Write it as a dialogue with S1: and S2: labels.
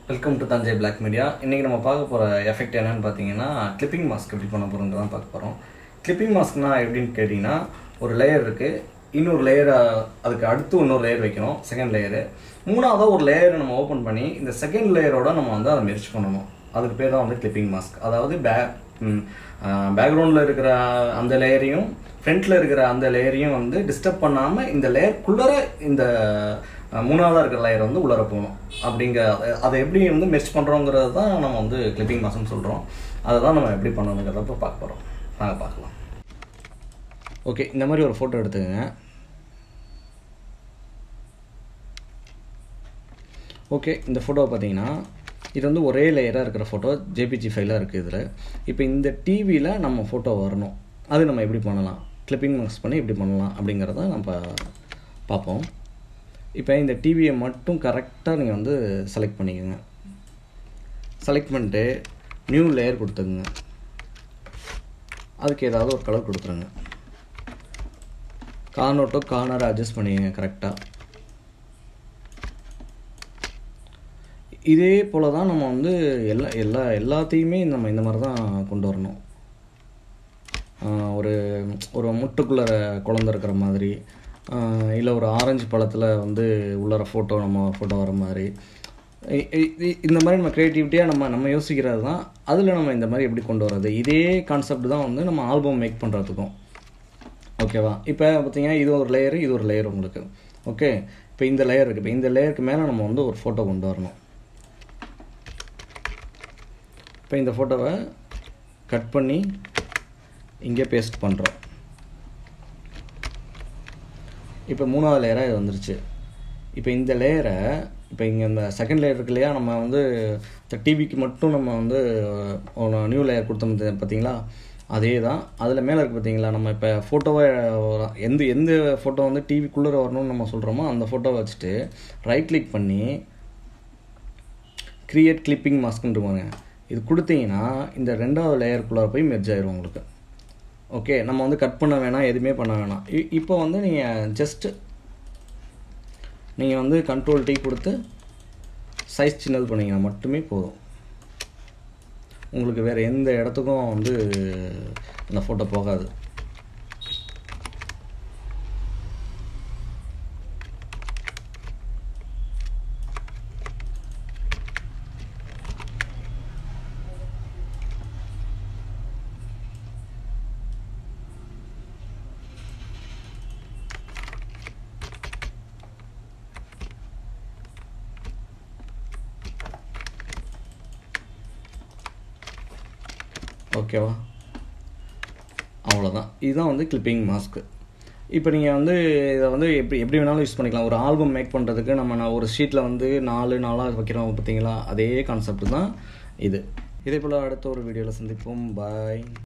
S1: welcome to Thanjai black media இன்றைக்கி நம்ம பார்க்க போகிற எஃபெக்ட் என்னன்னு பார்த்தீங்கன்னா கிளிப்பிங் மாஸ்க் எப்படி பண்ண போகிறோங்க தான் பார்க்க போகிறோம் கிளிப்பிங் மாஸ்க்னா எப்படின்னு கேட்டிங்கன்னா ஒரு லேயர் இருக்குது இன்னொரு லேயரை அதுக்கு அடுத்து இன்னொரு லேயர் வைக்கணும் செகண்ட் லேயரு மூணாவதாக ஒரு லேயரை நம்ம ஓப்பன் பண்ணி இந்த செகண்ட் லேயரோட நம்ம வந்து அதை மெர்ச் பண்ணணும் அதுக்கு பேர் தான் வந்து கிளிப்பிங் மாஸ்க் அதாவது பே பேக்ரவுண்டில் இருக்கிற அந்த லேயரையும் ஃப்ரண்ட்டில் இருக்கிற அந்த லேயரையும் வந்து டிஸ்டர்ப் பண்ணாமல் இந்த லேயருக்குள்ளர இந்த அஹ், மூணாவதா இருக்கிற லேயர் வந்து உள்ளர போகணும் அப்படிங்கிற அதை- அதை எப்படி வந்து மெர்ச் பண்ணுறோங்கிறது தான் நம்ம வந்து கிளிப்பிங் மாஸ்க்னு சொல்கிறோம் அதை தான் நம்ம எப்படி பண்ணணுங்கிறத இப்போ பார்க்க போகிறோம் நாங்கள் பார்க்கலாம் ஓகே இந்த மாதிரி ஒரு ஃபோட்டோ எடுத்துக்கங்க ஓகே இந்த ஃபோட்டோவை பார்த்தீங்கன்னா இது வந்து ஒரே லேயராக இருக்கிற ஃபோட்டோ ஜேபிஜி ஃபைலாக இருக்குது இதில் இப்போ இந்த டிவியில் நம்ம ஃபோட்டோ வரணும் அது நம்ம எப்படி பண்ணலாம் கிளிப்பிங் மார்க்ஸ் பண்ணி எப்படி பண்ணலாம் அப்படிங்கிறத நம்ம பார்ப்போம் இப்போ இந்த டிவியை மட்டும் கரெக்டாக நீங்கள் வந்து செலக்ட் பண்ணிக்கோங்க செலக்ட் பண்ணிட்டு நியூ லேயர் கொடுத்துக்குங்க அதுக்கு ஏதாவது ஒரு கலர் கொடுத்துருங்க கார்னோட்டோ கார்னரை அட்ஜஸ்ட் பண்ணிக்கங்க கரெக்டாக இதே போல தான் நம்ம வந்து எல்லா எல்லா எல்லாத்தையுமே நம்ம இந்த மாதிரி தான் கொண்டு வரணும் ஆஹ் ஒரு ஒரு முட்டுக்குள்ளே குழந்த இருக்கிற மாதிரி இல்லை ஒரு ஆரஞ்சு பழத்தில் வந்து உள்ளர ஃபோட்டோ நம்ம ஃபோட்டோ வர மாதிரி இ- இ- இ- இந்த மாதிரி நம்ம க்ரியேட்டிவிட்டியாக நம்ம நம்ம யோசிக்கிறது தான் அதில் நம்ம இந்த மாதிரி எப்படி கொண்டு வர்றது இதே கான்செப்ட் தான் வந்து நம்ம ஆல்பம் மேக் பண்ணுறதுக்கும் ஓகேவா இப்போ பார்த்தீங்கன்னா இது ஒரு லேயரு இது ஒரு லேயர் உங்களுக்கு ஓகே இப்போ இந்த லேயர் இருக்குது இப்போ இந்த லேயருக்கு மேலே நம்ம வந்து ஒரு ஃபோட்டோ கொண்டு வரணும் இப்போ இந்த ஃபோட்டோவை கட் பண்ணி இங்கே பேஸ்ட் பண்ணுறோம் இப்போ மூணாவது லேயராக இது வந்துருச்சு இப்போ இந்த லேயரை இப்போ இங்கே இந்த செகண்ட் லேயர் இருக்கு இல்லையா நம்ம வந்து இந்த டிவிக்கு மட்டும் நம்ம வந்து நியூ லேயர் கொடுத்தோம் பார்த்தி- பார்த்தீங்களா அதே தான் அதில் மேலே இருக்குது பார்த்தீங்களா நம்ம இப்போ ஃபோட்டோவை எந்த எந்த ஃபோட்டோ வந்து டிவிக்குள்ளே வரணும்னு நம்ம சொல்கிறோமோ அந்த ஃபோட்டோவை வச்சுட்டு ரைட் கிளிக் பண்ணி கிரியேட் கிளிப்பிங் மாஸ்க்ன்ட்டுவாங்க இது கொடுத்தீங்கன்னா இந்த ரெண்டாவது லேயருக்குள்ளே போய் மெர்ஜ் ஆயிரும் உங்களுக்கு ஓகே நம்ம வந்து கட் பண்ண வேணாம் எதுவுமே பண்ண வேணாம் இ- இப்போ வந்து நீங்கள் ஜஸ்ட்டு நீங்கள் வந்து கண்ட்ரோல் டீ கொடுத்து சைஸ் சின்னது பண்ணீங்கன்னா மட்டுமே போதும் உங்களுக்கு வேறு எந்த இடத்துக்கும் வந்து அந்த ஃபோட்டோ போகாது ஓகேவா அவ்வளோதான் இதுதான் வந்து கிளிப்பிங் மாஸ்க்கு இப்போ நீங்கள் வந்து இதை வந்து எப்படி எப்படி வேணாலும் யூஸ் பண்ணிக்கலாம் ஒரு ஆல்பம் மேக் பண்ணுறதுக்கு நம்ம நான் ஒரு ஷீட்டில் வந்து நாலு நாளாக வைக்கிறோம் பார்த்தீங்களா அதே கான்செப்ட் தான் இது இதே போல் அடுத்த ஒரு வீடியோவில் சந்திப்போம் பாய்